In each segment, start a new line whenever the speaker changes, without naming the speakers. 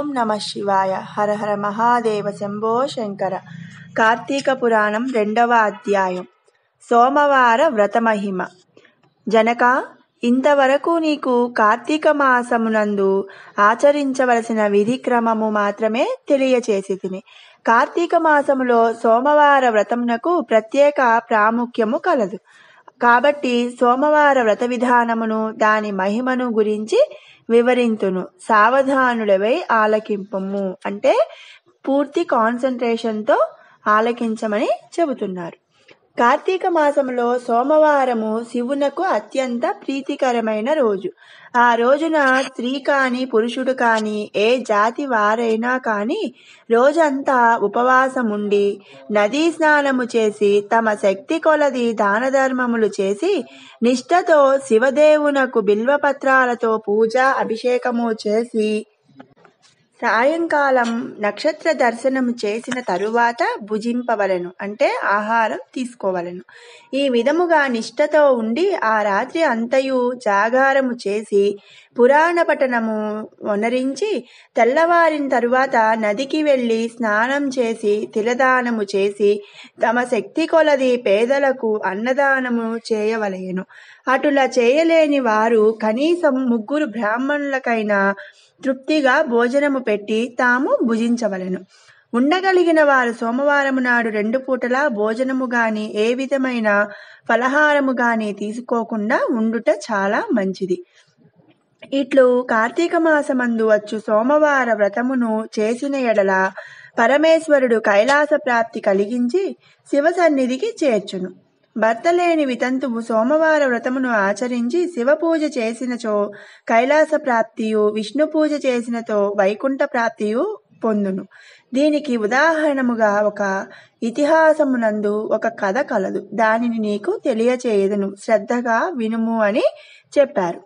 ఓం నమ శివాయ హర హర మహాదేవ శంభో శంకర కార్తీక పురాణం రెండవ అధ్యాయం సోమవార వ్రతమహిమ జనక ఇంతవరకు నీకు కార్తీక మాసమునందు ఆచరించవలసిన విధి క్రమము మాత్రమే తెలియచేసి తిని కార్తీక మాసములో సోమవార వ్రతమునకు ప్రత్యేక ప్రాముఖ్యము కలదు కాబట్టి సోమవార వ్రత విధానమును దాని మహిమను గురించి వివరింతును సావధానుడవై ఆలకింపము అంటే పూర్తి కాన్సన్ట్రేషన్తో ఆలకించమని చెబుతున్నారు కార్తీక మాసంలో సోమవారము శివునకు అత్యంత ప్రీతికరమైన రోజు ఆ రోజున స్త్రీ కాని పురుషుడు కాని ఏ జాతి వారైనా కాని రోజంతా ఉపవాసముండి నదీ స్నానము చేసి తమ శక్తి కొలది దాన ధర్మములు చేసి నిష్ఠతో శివదేవునకు బిల్వపత్రాలతో పూజ అభిషేకము చేసి సాయంకాలం నక్షత్ర దర్శనం చేసిన తరువాత భుజింపవలను అంటే ఆహారం తీసుకోవలను ఈ విధముగా నిష్ఠతో ఉండి ఆ రాత్రి అంతయు జాగారము చేసి పురాణ పఠనము వనరించి తెల్లవారిన తరువాత నదికి వెళ్ళి స్నానం చేసి తిలదానము చేసి తమ శక్తి కొలది పేదలకు అన్నదానము చేయవలయను అటులా చేయలేని వారు కనీసం ముగ్గురు బ్రాహ్మణులకైనా తృప్తిగా భోజనము పెట్టి తాము భుజించవలెను ఉండగలిగిన వారు సోమవారము నాడు రెండు పూటలా భోజనము గాని ఏ విధమైన ఫలహారము గాని తీసుకోకుండా ఉండుట చాలా మంచిది ఇట్లు కార్తీక మాసమందు వచ్చు సోమవార వ్రతమును చేసిన ఎడల పరమేశ్వరుడు కైలాస ప్రాప్తి కలిగించి శివ సన్నిధికి చేర్చును భర్త లేని వితంతువు సోమవార వ్రతమును ఆచరించి శివ పూజ చేసినచో కైలాస ప్రాప్తియు విష్ణు పూజ చేసినతో వైకుంఠ ప్రాప్తియు పొందును దీనికి ఉదాహరణముగా ఒక ఇతిహాసమునందు ఒక కథ కలదు దానిని నీకు తెలియచేయదును శ్రద్ధగా వినుము అని చెప్పారు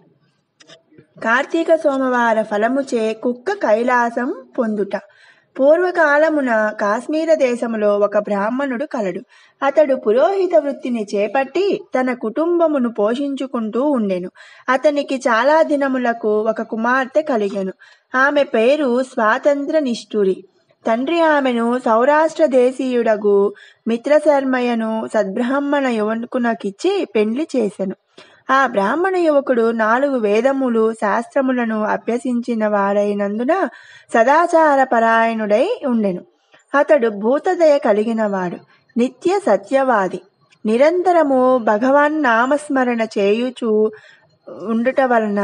కార్తీక సోమవార ఫలముచే కుక్క కైలాసం పొందుట పూర్వకాలమున కాశ్మీర దేశములో ఒక బ్రాహ్మణుడు కలడు అతడు పురోహిత వృత్తిని చేపట్టి తన కుటుంబమును పోషించుకుంటూ ఉండెను అతనికి చాలా దినములకు ఒక కుమార్తె కలిగెను ఆమె పేరు స్వాతంత్ర నిష్ఠురి తండ్రి ఆమెను సౌరాష్ట్ర దేశీయుడగు మిత్రశర్మయ్యను సద్బ్రాహ్మణ యువకునకిచ్చి పెండ్లి చేసెను ఆ బ్రాహ్మణ యువకుడు నాలుగు వేదములు శాస్త్రములను అభ్యసించిన వాడైనందున సదాచార పరాయణుడై ఉండెను అతడు భూతదయ కలిగినవాడు నిత్య సత్యవాది నిరంతరము భగవాన్ నామస్మరణ చేయుచు ఉండుట వలన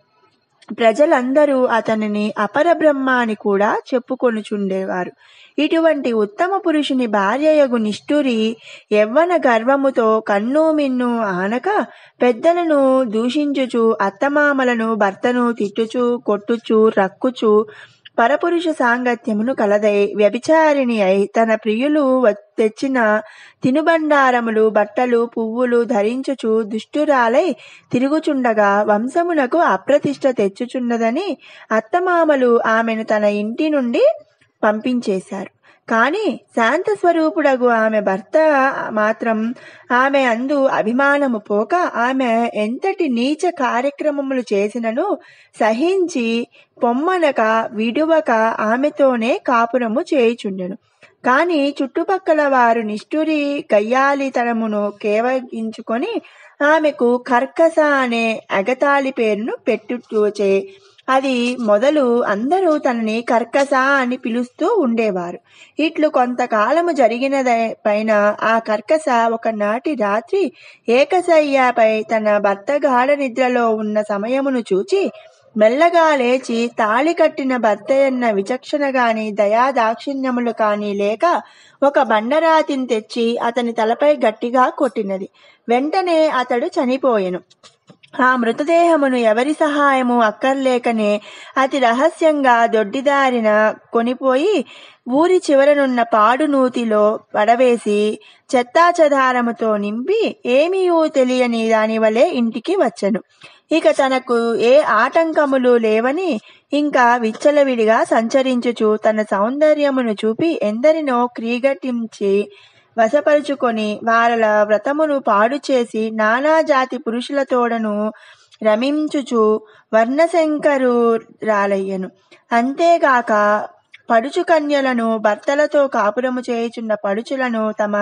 ప్రజలందరూ అతనిని అపర బ్రహ్మ అని కూడా చెప్పుకొనుచుండేవారు ఇటువంటి ఉత్తమ పురుషుని భార్యయగు నిష్ఠురి యవ్వన గర్వముతో కన్ను మిన్ను ఆనక పెద్దలను దూషించుచు అత్తమామలను భర్తను తిట్టుచు కొట్టుచు రక్కుచు పరపురుష సాంగత్యమును కలదై వ్యభిచారిణి అయి తన ప్రియులు తెచ్చిన తినుబండారములు బట్టలు పువ్వులు ధరించుచు దుష్టురాలై తిరుగుచుండగా వంశమునకు అప్రతిష్ట తెచ్చుచున్నదని అత్తమామలు ఆమెను తన ఇంటి నుండి పంపించేశారు కానీ శాంత స్వరూపుడగు ఆమె భర్త మాత్రం ఆమె అందు అభిమానము పోక ఆమె ఎంతటి నీచ కార్యక్రమములు చేసినను సహించి పొమ్మనక విడువక ఆమెతోనే కాపురము చేయుచుండెను కాని చుట్టుపక్కల వారు నిష్ఠురి గయ్యాలితనమును కేవగించుకొని ఆమెకు కర్కస అనే ఎగతాళి పేరును పెట్టుచే అది మొదలు అందరూ తనని కర్కస అని పిలుస్తూ ఉండేవారు ఇట్లు కొంతకాలము జరిగిన పైన ఆ కర్కస ఒకనాటి రాత్రి ఏకశయ్యాపై తన భర్త గాఢ నిద్రలో ఉన్న సమయమును చూచి మెల్లగా లేచి తాళి కట్టిన భర్త అన్న విచక్షణ గాని దయా దాక్షిణ్యములు కాని లేక ఒక బండరాతిని తెచ్చి అతని తలపై గట్టిగా కొట్టినది వెంటనే అతడు చనిపోయెను ఆ మృతదేహమును ఎవరి సహాయము అక్కర్లేకనే అతి రహస్యంగా దొడ్డిదారిన కొనిపోయి ఊరి చివరనున్న పాడు నూతిలో పడవేసి చెత్తాచెదారముతో నింపి ఏమీయూ తెలియని దాని వలె ఇంటికి వచ్చెను ఇక తనకు ఏ ఆటంకములు లేవని ఇంకా విచ్చలవిడిగా సంచరించుచు తన సౌందర్యమును చూపి ఎందరినో క్రీగటించి వశపరుచుకొని వారల వ్రతమును పాడు చేసి నానా జాతి పురుషుల తోడను రమించుచు వర్ణశంకరురాలయ్యను అంతేగాక పడుచు కన్యలను భర్తలతో కాపురము చేయుచున్న పడుచులను తమ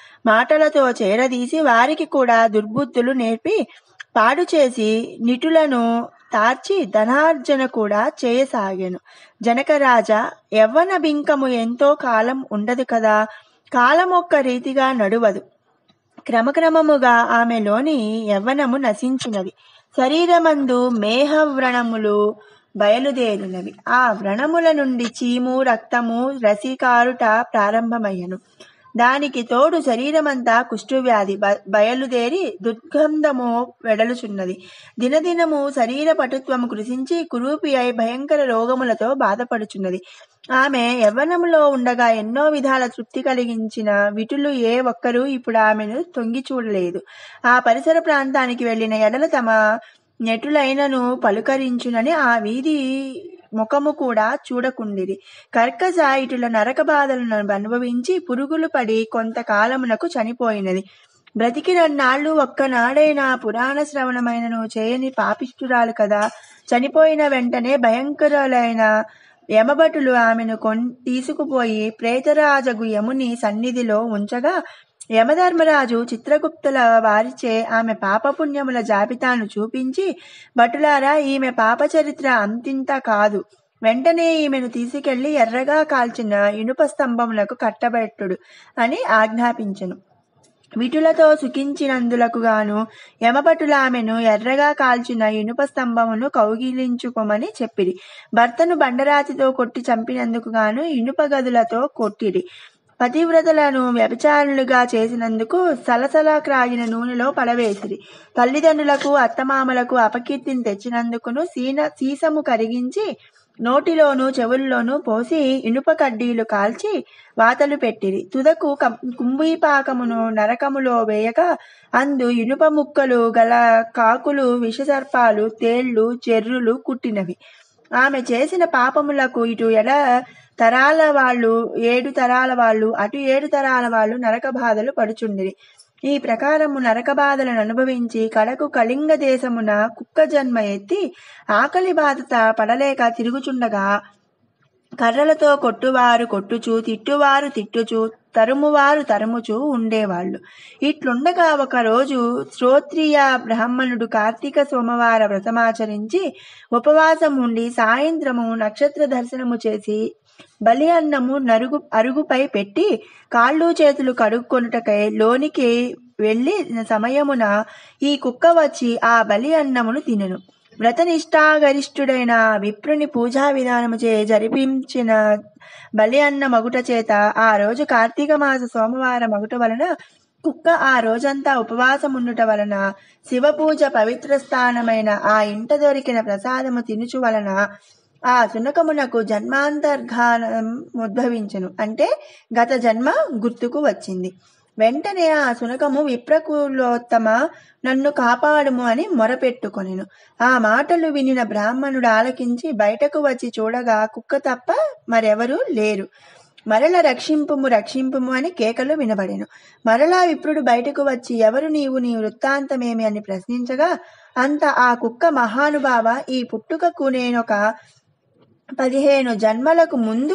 మాటలతో చేరదీసి వారికి కూడా దుర్బుద్ధులు నేర్పి పాడు చేసి నిటులను తార్చి ధనార్జన కూడా చేయసాగాను జనకరాజా యవ్వన బింకము ఎంతో కాలం ఉండదు కదా కాలం ఒక్క రీతిగా నడువదు క్రమక్రమముగా ఆమెలోని యవ్వనము నశించినది శరీరమందు మేహవ్రణములు బయలుదేరినవి ఆ వ్రణముల నుండి చీము రక్తము రసికారుట ప్రారంభమయ్యను దానికి తోడు శరీరమంతా కుష్ఠవ్యాధి బ- బయలుదేరి దుర్గంధము వెడలుచున్నది దినదినము శరీర పటుత్వము కృషించి కురూపి అయి భయంకర రోగములతో బాధపడుచున్నది ఆమె యవ్వనములో ఉండగా ఎన్నో విధాల తృప్తి కలిగించిన విటులు ఏ ఒక్కరూ ఇప్పుడు ఆమెను తొంగి చూడలేదు ఆ పరిసర ప్రాంతానికి వెళ్లిన ఎడల తమ నెటులైనను పలుకరించునని ఆ వీధి ముఖము కూడా చూడకుండిరి కర్కజ ఇటుల నరక బాధలను అనుభవించి పురుగులు పడి కొంతకాలమునకు చనిపోయినది బ్రతికినన్నాళ్ళు ఒక్కనాడైనా పురాణ శ్రవణమైనను చేయని పాపిష్టురాలు కదా చనిపోయిన వెంటనే భయంకరులైన యమభటులు ఆమెను కొన్ తీసుకుపోయి ప్రేతరాజగు యముని సన్నిధిలో ఉంచగా యమధర్మరాజు చిత్రగుప్తుల వారిచే ఆమె పాపపుణ్యముల జాబితాను చూపించి భటులారా ఈమె పాప చరిత్ర అంతింత కాదు వెంటనే ఈమెను తీసుకెళ్లి ఎర్రగా కాల్చిన ఇనుప స్తంభములకు కట్టబెట్టుడు అని ఆజ్ఞాపించెను విటులతో సుఖించినందులకు గాను యమభటులు ఆమెను ఎర్రగా కాల్చిన ఇనుప స్తంభమును కౌగిలించుకోమని చెప్పిరి భర్తను బండరాతితో కొట్టి చంపినందుకు గాను ఇనుప గదులతో కొట్టిరి పతివ్రతలను వ్యభిచారులుగా చేసినందుకు సలసల క్రాగిన నూనెలో పడవేసిరి తల్లిదండ్రులకు అత్తమామలకు అపకీర్తిని తెచ్చినందుకును సీన సీసము కరిగించి నోటిలోను చెవుల్లోనూ పోసి ఇనుప కడ్డీలు కాల్చి వాతలు పెట్టిరి తుదకు కం- కుంభీపాకమును నరకములో వేయక అందు ఇనుప ముక్కలు గల కాకులు విషసర్పాలు తేళ్లు చెర్రులు కుట్టినవి ఆమె చేసిన పాపములకు ఇటు ఎడ తరాల వాళ్ళు ఏడు తరాల వాళ్ళు అటు ఏడు తరాల వాళ్ళు నరక బాధలు పడుచుండిరి ఈ ప్రకారము నరక బాధలను అనుభవించి కడకు కళింగ దేశమున కుక్క జన్మ ఎత్తి ఆకలి బాధత పడలేక తిరుగుచుండగా కర్రలతో కొట్టువారు కొట్టుచు తిట్టువారు తిట్టుచు తరుమువారు తరుముచు ఉండేవాళ్ళు ఇట్లుండగా ఒక రోజు శ్రోత్రియ బ్రాహ్మణుడు కార్తీక సోమవార వ్రతమాచరించి ఉపవాసం ఉండి సాయంత్రము నక్షత్ర దర్శనము చేసి బలి అన్నము నరుగు అరుగుపై పెట్టి కాళ్ళు చేతులు కడుక్కొనుటకై లోనికి వెళ్లి సమయమున ఈ కుక్క వచ్చి ఆ బలి అన్నమును తినెను వ్రతనిష్టాగరిష్ఠుడైన విప్రుని పూజా విధానము చే జరిపించిన బలి అన్న మగుట చేత ఆ రోజు కార్తీక మాస సోమవారం మగుట వలన కుక్క ఆ రోజంతా ఉపవాసముండుట వలన శివ పూజ పవిత్ర స్థానమైన ఆ ఇంట దొరికిన ప్రసాదము తినుచు వలన ఆ శునకమునకు జన్మాంతర్ఘానం ఉద్భవించెను అంటే గత జన్మ గుర్తుకు వచ్చింది వెంటనే ఆ శునకము విప్రకులోత్తమ నన్ను కాపాడుము అని మొరపెట్టుకొనెను ఆ మాటలు వినిన బ్రాహ్మణుడు ఆలకించి బయటకు వచ్చి చూడగా కుక్క తప్ప మరెవరూ లేరు మరల రక్షింపుము రక్షింపుము అని కేకలు వినబడెను మరలా విప్రుడు బయటకు వచ్చి ఎవరు నీవు నీ వృత్తాంతమేమి అని ప్రశ్నించగా అంత ఆ కుక్క మహానుభావ ఈ పుట్టుకకు నేనొక పదిహేను జన్మలకు ముందు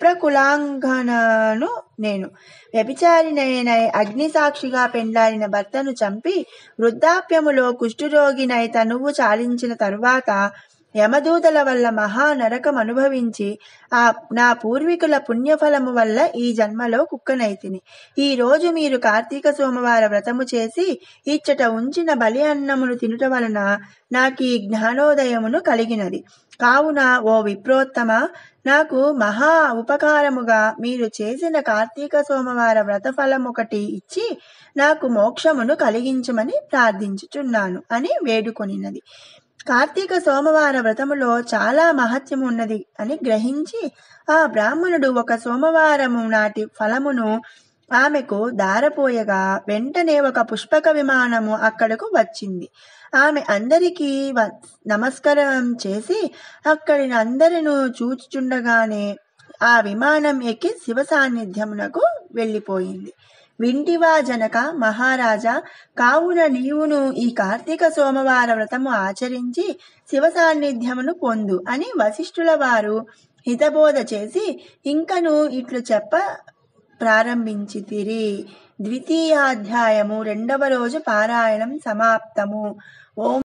విప్రకులాంగనను నేను వ్యభిచారినైన అగ్ని సాక్షిగా పెండ్లాడిన భర్తను చంపి వృద్ధాప్యములో కుష్ఠురోగినై తనువు చాలించిన తరువాత యమదూతల వల్ల మహా నరకం అనుభవించి ఆ నా పూర్వీకుల పుణ్యఫలము వల్ల ఈ జన్మలో కుక్కనైతిని ఈ రోజు మీరు కార్తీక సోమవార వ్రతము చేసి ఇచ్చట ఉంచిన బలి అన్నమును తినుట వలన నాకు ఈ జ్ఞానోదయమును కలిగినది కావున ఓ విప్రోత్తమ నాకు మహా ఉపకారముగా మీరు చేసిన కార్తీక సోమవార వ్రత ఫలం ఒకటి ఇచ్చి నాకు మోక్షమును కలిగించమని ప్రార్థించుచున్నాను అని వేడుకొనినది కార్తీక సోమవార వ్రతములో చాలా మహత్యం ఉన్నది అని గ్రహించి ఆ బ్రాహ్మణుడు ఒక సోమవారము నాటి ఫలమును ఆమెకు దారపోయగా వెంటనే ఒక పుష్పక విమానము అక్కడకు వచ్చింది ఆమె అందరికీ వ- నమస్కారం చేసి అక్కడి అందరిను చూచుచుండగానే ఆ విమానం ఎక్కి శివ సాన్నిధ్యమునకు వెళ్ళిపోయింది వింటివా జనక మహారాజా కావున నీవును ఈ కార్తీక సోమవార వ్రతము ఆచరించి శివ సాన్నిధ్యమును పొందు అని వశిష్ఠుల వారు హితబోధ చేసి ఇంకను ఇట్లు చెప్ప ప్రారంభించితిరి ద్వితీయాధ్యాయము రెండవ రోజు పారాయణం సమాప్తము ఓం